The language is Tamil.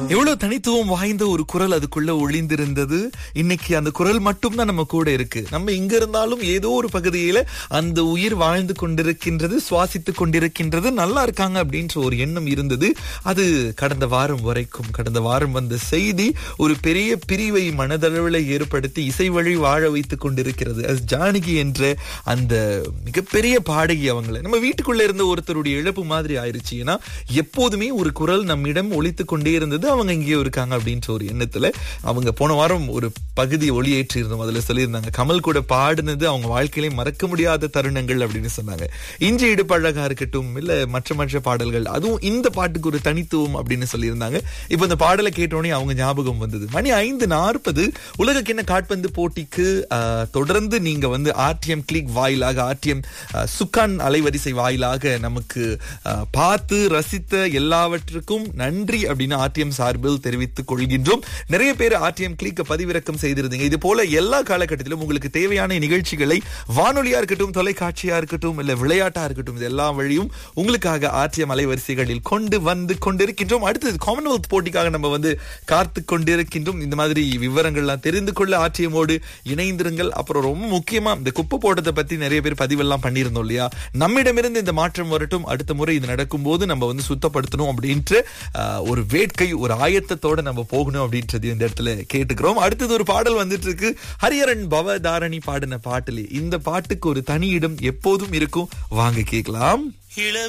எவ்வளவு தனித்துவம் வாய்ந்த ஒரு குரல் அதுக்குள்ள ஒளிந்திருந்தது இன்னைக்கு அந்த குரல் மட்டும் தான் நம்ம கூட இருக்கு நம்ம இங்க இருந்தாலும் ஏதோ ஒரு பகுதியில அந்த உயிர் வாழ்ந்து கொண்டிருக்கின்றது சுவாசித்துக் கொண்டிருக்கின்றது நல்லா இருக்காங்க அப்படின்ற ஒரு எண்ணம் இருந்தது அது கடந்த வாரம் வரைக்கும் கடந்த வாரம் வந்த செய்தி ஒரு பெரிய பிரிவை மனதளவில் ஏற்படுத்தி இசை வழி வாழ வைத்துக் கொண்டிருக்கிறது as ஜானகி என்ற அந்த மிகப்பெரிய பாடகி அவங்கள நம்ம வீட்டுக்குள்ள இருந்த ஒருத்தருடைய இழப்பு மாதிரி ஆயிருச்சு ஏன்னா எப்போதுமே ஒரு குரல் நம்மிடம் ஒலித்துக் கொண்டே இருந்தது அவங்க இங்கேயோ இருக்காங்க அப்படின்ற ஒரு எண்ணத்துல அவங்க போன வாரம் ஒரு பகுதி ஒளியேற்றி இருந்தோம் அதுல சொல்லியிருந்தாங்க கமல் கூட பாடினது அவங்க வாழ்க்கையிலே மறக்க முடியாத தருணங்கள் அப்படின்னு சொன்னாங்க இஞ்சி இடுப்பழகா இருக்கட்டும் இல்ல மற்ற மற்ற பாடல்கள் அதுவும் இந்த பாட்டுக்கு ஒரு தனித்துவம் அப்படின்னு சொல்லியிருந்தாங்க இப்ப இந்த பாடலை கேட்டோடனே அவங்க ஞாபகம் வந்தது மணி ஐந்து நாற்பது உலக கிண்ண காட்பந்து போட்டிக்கு ஆஹ், தொடர்ந்து நீங்க வந்து ஆர்டிஎம் கிளிக் வாயிலாக ஆர்டிஎம் சுக்கான் அலைவரிசை வாயிலாக நமக்கு ஆஹ், பார்த்து ரசித்த எல்லாவற்றுக்கும் நன்றி அப்படின்னு ஆர்டிஎம் சார்பில் தெரிவித்துக் கொள்கின்றோம் நிறைய பேர் ஆர்டிஎம் கிளிக்க பதிவிறக்கம் செய்திருந்தீங்க இது போல எல்லா காலகட்டத்திலும் உங்களுக்கு தேவையான நிகழ்ச்சிகளை வானொலியா இருக்கட்டும் தொலைக்காட்சியா இருக்கட்டும் இல்ல விளையாட்டா இருக்கட்டும் இது எல்லா வழியும் உங்களுக்காக ஆர்டிஎம் அலைவரிசைகளில் கொண்டு வந்து கொண்டிருக்கின்றோம் அடுத்தது காமன்வெல்த் போட்டிக்காக நம்ம வந்து காத்து கொண்டிருக்கின்றோம் இந்த மாதிரி விவரங்கள்லாம் தெரிந்து கொள்ள ஆர்டிஎம்மோடு இணைந்திருங்கள் அப்புறம் ரொம்ப முக்கியமா இந்த குப்பை போட்டதை பத்தி நிறைய பேர் பதிவெல்லாம் பண்ணியிருந்தோம் இல்லையா நம்மிடமிருந்து இந்த மாற்றம் வரட்டும் அடுத்த முறை இது நடக்கும்போது நம்ம வந்து சுத்தப்படுத்தணும் அப்படின்ற ஆஹ், ஒரு வேட்கை ஒரு ஆயத்தத்தோட நம்ம போகணும் அப்படின்றதையும் இந்த இடத்துல கேட்டுக்கிறோம் அடுத்தது ஒரு பாடல் வந்துட்டு இருக்கு ஹரியரன் பவதாரணி பாடின பாட்டுல இந்த பாட்டுக்கு ஒரு தனி இடம் எப்போதும் இருக்கும் வாங்க கேட்கலாம்